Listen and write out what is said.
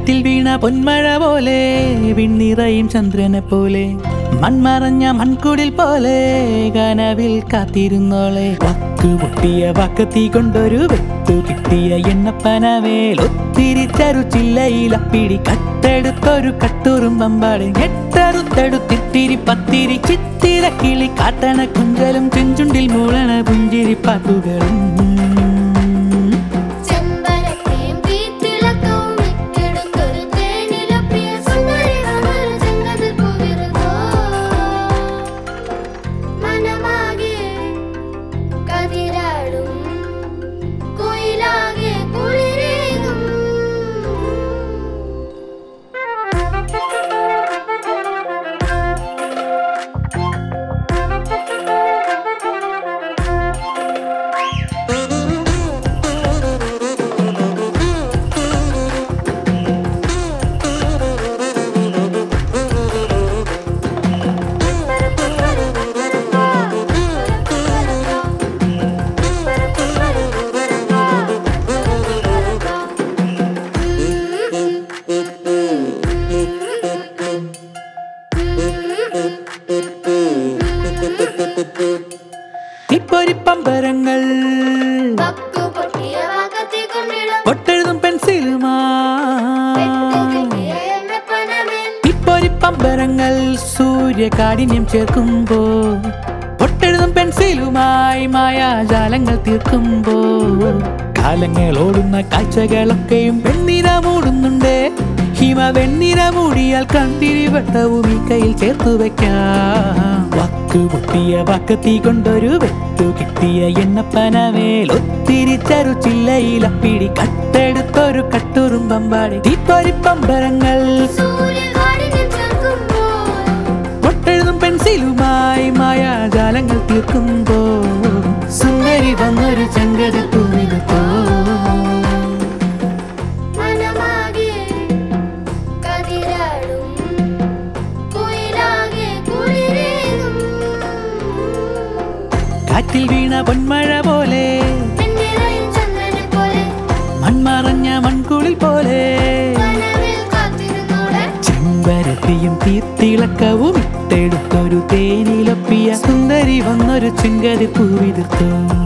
കാറ്റിൽ വീണ പൊന്മഴ പോലെ വിണ്ണിറയും ചന്ദ്രനെ പോലെ മൺമറഞ്ഞ മൺകുടിൽ പോലെ കനവിൽ കാത്തിരുന്നോളെ വാക്ക് പൊട്ടിയ വാക്കത്തി കൊണ്ടൊരു വെത്തു കിട്ടിയ എണ്ണപ്പനവേൽ ഒത്തിരി ചരുച്ചില്ലയില പിടി കട്ടെടുത്തൊരു കട്ടുറും പമ്പാടി ഞെട്ടറുത്തെടുത്തിത്തിരി പത്തിരി ചിത്തിര കിളി കാട്ടണ കുഞ്ചലും ചെഞ്ചുണ്ടിൽ മൂളണ പുഞ്ചിരി പാട്ടുകളും ചെമ്പരത്തിയും തീത്തിളക്കവും ഇട്ടെടുത്തൊരു തേനിലപ്പിയ സുന്ദരികളൊരു ചെങ്കതിൽ പൂവിരുന്നോ. മനമാകെ കതിരാടും കുയിലാകെ കുളിരേകും തിപ്പൊരിപ്പമ്പരങ്ങൾ പക്കു പൊട്ടിയ വാക്കത്തി കൊണ്ടിടും പൊട്ടെഴുതും പെൻസിലുമാ പെട്ടുകിട്ടിയ എണ്ണപ്പനമേൽ തിപ്പൊരിപ്പമ്പരങ്ങൾ സൂര്യകാഠിന്യം ചേർക്കുമ്പോ പൊട്ടെഴുതും പെൻസിലുമായി മായാജാലങ്ങൾ തീർക്കുമ്പോ കാലങ്ങൾ ഓടുന്ന കാഴ്ചകളൊക്കെയും വെണ്ണിര മൂടുന്നുണ്ട് ഹിമ വെണ്ണിര മൂടിയാൽ കണ്ടിരി വെട്ടവും ഈ കയ്യിൽ ചേർത്തു വെക്കാം വാക്ക് പൊട്ടിയ വാക്കത്തി കൊണ്ടൊരു വെട്ടു കിട്ടിയ എണ്ണപ്പനവേൽ ഒത്തിരി ചരുച്ചില്ലയില പിടി കട്ടെടുത്തൊരു കട്ടുറും പമ്പാടി തീപ്പൊരിപ്പമ്പരങ്ങൾ സൂര്യകാടിനെ ചേർക്കുമ്പോൾ പൊട്ടെഴുതും പെൻസിലുമായി മായാജാലങ്ങൾ തീർക്കുമ്പോ സുന്ദരി വന്നൊരു ചങ്കതി തൂവിതോ മനമാകെ കതിരാടും കുയിലാകെ കുളിരേകും കാറ്റിൽ വീണ പൊന്മഴ പോലെ പെണ്ണിറയും ചന്ദ്രനെ പോലെ മൺമറഞ്ഞ മൺകുളിൽ പോലെ കനവിൽ കാത്തിരുന്നോടെ ചെമ്പരത്തിയും തീർത്തിളക്കവും ഇട്ടെടുത്തൊരു തേനിലപ്പിയ സുന്ദരി വന്നൊരു ചെങ്കതി പൂവിതിർത്തോ